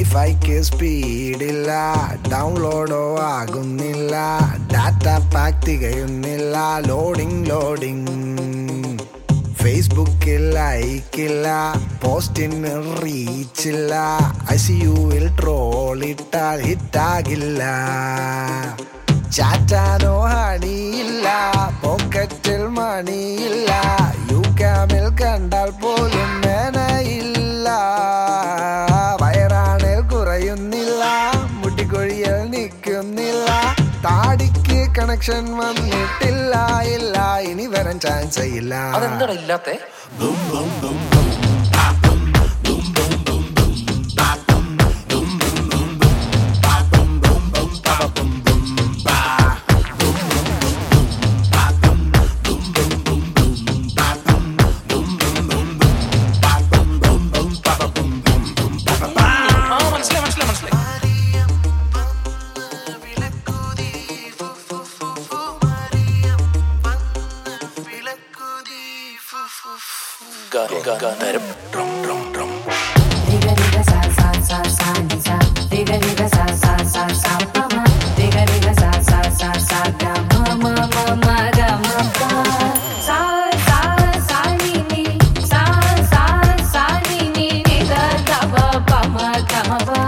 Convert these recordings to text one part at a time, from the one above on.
വൈഫൈക്ക് സ്പീഡില്ല ഡൗൺലോഡോ ആകുന്നില്ല ഡാറ്റ പാക്ക് തികയുന്നില്ല ലോഡിംഗ് ലോഡിംഗ് ഫേസ്ബുക്കിൽ ലൈക്കില്ല പോസ്റ്റിന് റീച്ചില്ല ഐ സി യുവിൽ ട്രോളിട്ടാൽ ഹിറ്റാകില്ല ചാറ്റാനോ ഹണിയില്ല പോക്കറ്റിൽ മണിയില്ല യു ക്യാമിൽ കണ്ടാൽ പോലും മേനയില്ല വയറാണിൽ കുറയുന്നില്ല മുട്ടിക്കൊഴിയൽ നിൽക്കുന്നില്ല താടിക്ക് കണക്ഷൻ വന്നിട്ടില്ല ഇല്ല ഇനി വരാൻ ചാൻസ് ഇല്ല അതെന്താടാ ഇല്ലാത്തെ ആ മനസ്സിലായി മനസ്സിലായി മനസ്സിലായി ഗ- ഗ- ഗന്ധർവ്. Drum drum drum Diga diga sa sa sa sa ni sa. Diga diga sa sa sa sa pa ma. Diga diga sa sa sa sa ga ma ma ma ma ga ma pa. Sa sa sa ni ni. Sa sa sa ni ni ni da ga ba pa ma ga ma pa.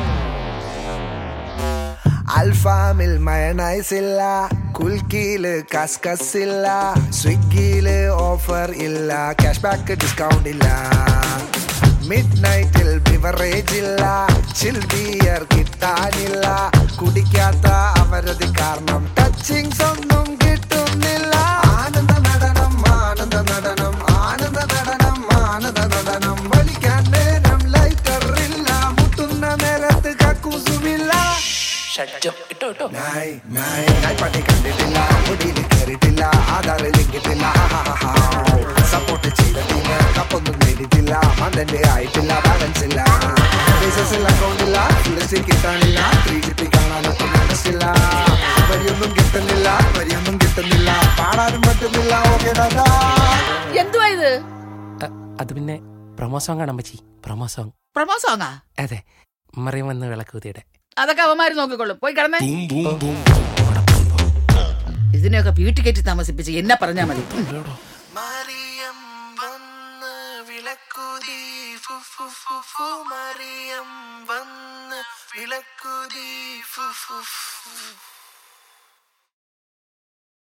അൽഫാമിൽ mayonnaise ഇല്ല കുൽക്കിയില് കസ്കസ് ഇല്ല സ്വിഗ്ഗിയില് offer ഇല്ല cash back discount ഇല്ല മിഡ് നൈറ്റിൽ ബിവറേജ് ഇല്ല ചിൽ ബിയർ കിട്ടാനില്ല കുടിക്കാത്ത അവരത് കാരണം ടച്ചിങ്സ് ഒന്നും കിട്ടുന്നില്ല ആനന്ദ നടനം ആനന്ദ നടനം ആനന്ദ നടനം ആനന്ദ നടനം വലിക്കാൻ നേരം ലൈറ്റർ ഇല്ല മുട്ടുന്ന നേരത്ത് കക്കൂസുമില്ല ഷഡ്ജം ഇട്ടോ ഇട്ടോ നായ് നായ് നായ് പട്ടി കണ്ടിട്ടില്ല മുടിയിൽ കയറിയിട്ടില്ല ആധാറിൽ ഇങ്ങിട്ടില്ല സപ്പോർട്ട് ചെയ്ത ടീം കപ്പൊന്നും നേടിയിട്ടില്ല മന്ദന്റെ ആയിട്ടില്ല ബാലൻസ് ഇല്ല ബേസസിൽ അക്കൗണ്ട് ഇല്ല ഇൻഡസ്ട്രി കിട്ടാനില്ല ത്രീ ജിപ്പി കാണാനൊന്നും ഇൻട്രസ്റ്റ് ഇല്ല വരിയൊന്നും കിട്ടുന്നില്ല വരിയൊന്നും കിട്ടുന്നില്ല പാടാനും പറ്റുന്നില്ല ഓക്കെ ഡാറ്റാ എന്തുവാ ഇത് അ- അത് പിന്നെ പ്രൊമോ സോങ് ആണ് അമ്മച്ചി പ്രൊമോ സോങ് പ്രമോ സോങ്ങാ അതെ മറിയം വന്ന് വിളക്കൂതിയുടെ അതൊക്കെ അവന്മാര് നോക്കിക്കൊള്ളും പോയി കിടന്നേ ഇതിനെയൊക്കെ വീട്ടിൽ കയറ്റി താമസിപ്പിച്ച് എന്നെ പറഞ്ഞാ മതി ഉം.